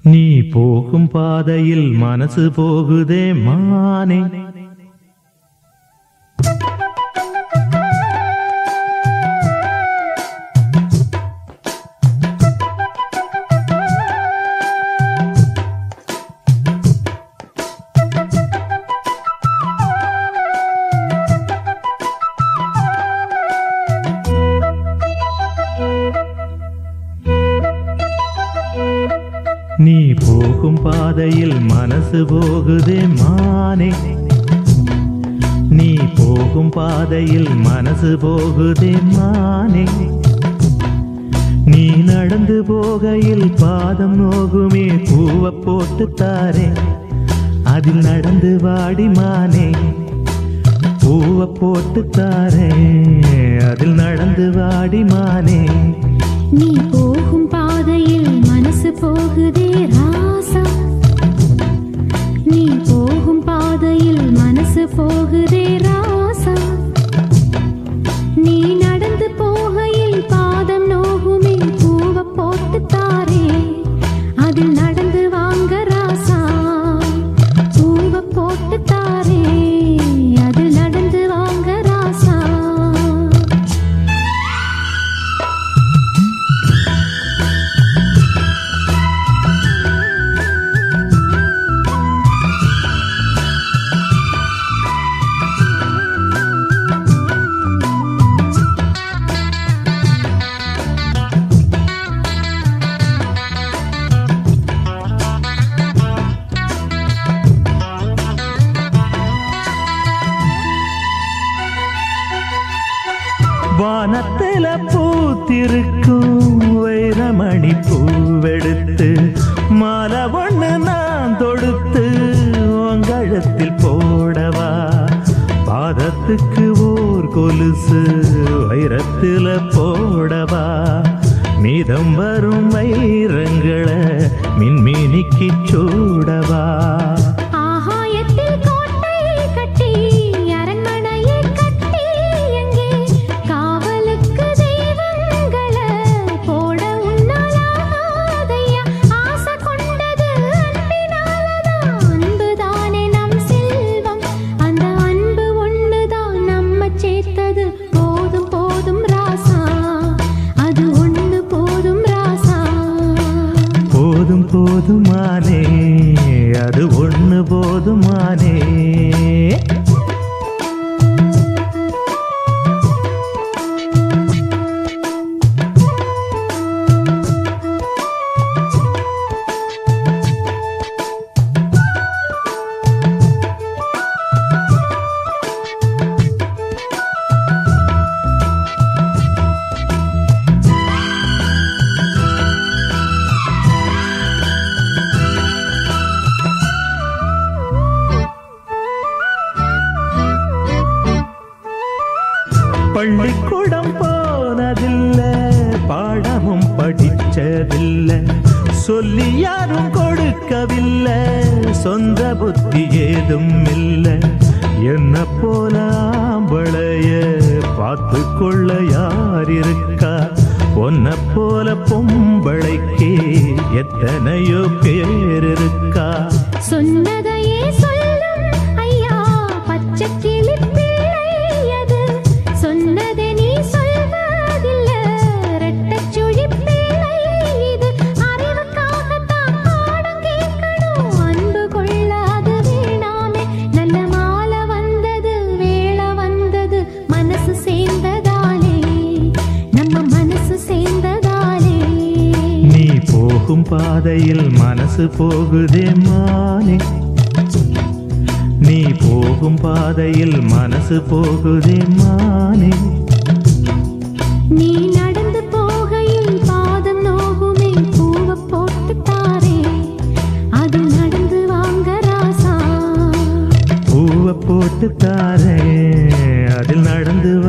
நீ போகும் பாதையில் மனசு போகுதே மானே நீ போகும் பாதையில் மனசு போகுதே மானே நீ போகும் பாதையில் மனசு போகுதே மானே நீ நடந்து போகையில் பாதம் நோகுமே பூவ போட்டு தாரே அதில் நடந்து வாடி மானே பூவ போட்டு தாரே அதில் நடந்து வாடி மானே நீ போகும் பாதையில் மனசு போகுதே ராசா நீ போகும் பாதையில் மனசு போகுதே ராசா நீ நடந்து போகையில் பாதம் நோகுமே பூவ போட்டு தாரே அதில் நடந்து வாங்க ராசா பூவ போட்டு தாரே அதில் நடந்து வாங்க ராசா வானத்தில பூத்திருக்கும் வைரமணி பூவெடுத்து மாலை ஒண்ணு நான் தொடுத்து உங்கழத்தில் போடவா பாதத்துக்கு ஓர் கொலுசு வைரத்தில போடவா மீதம் வரும் வைரங்களை மின்மினிக்கு சூடவா ஆகாயத்தில் கோட்டை கட்டி அரண்மனையை கட்டி எங்கே காவலுக்கு தெய்வங்கள போட உன்னாலாதையா ஆசை கொண்டது அன்பினாலதான் அன்புதானே நம் செல்வம் அந்த அன்பு ஒண்ணுதான் நம்ம சேர்த்தது போதும் போதும் ராசா அது ஒண்ணு போதும் ராசா போதும் போதுமானே அது ஒண்ணு போதுமானே பள்ளிக்கூடம் போனதில்ல பாடமும் படிச்சதில்ல சொல்லி யாரும் கொடுக்கவில்லை சொந்த புத்தி ஏதும் இல்ல என்ன போல ஆம்பளைய பார்த்து கொள்ள யார் இருக்கா உன்னை போல பொம்பளைக்கு எத்தனையோ பேர் இருக்கா சொன்னதையே சொல்லும் ஐயா பச்சை கிளி பிள்ளை அது சொன்னதை நீ சொல்வதில்ல ரெட்டச் சுழி பிள்ளை இது அறிவுக்காகத்தான் பாடம் கேட்கணும் அன்பு கொள்ளாது வேணாமே நல்ல மாலை வந்தது வேளை வந்தது மனசு சேர்ந்ததாலே நம்ம மனசு சேர்ந்ததாலே நீ போகும் பாதையில் மனசு போகுதே மானே நீ போகும் பாதையில் மனசு போகுதே மானே நீ நடந்து போகையில் பாதம் நோகுமே பூவ போட்டு தாரே அதில் நடந்து வாங்க ராசா பூவை போட்டு தாரே அதில் நடந்து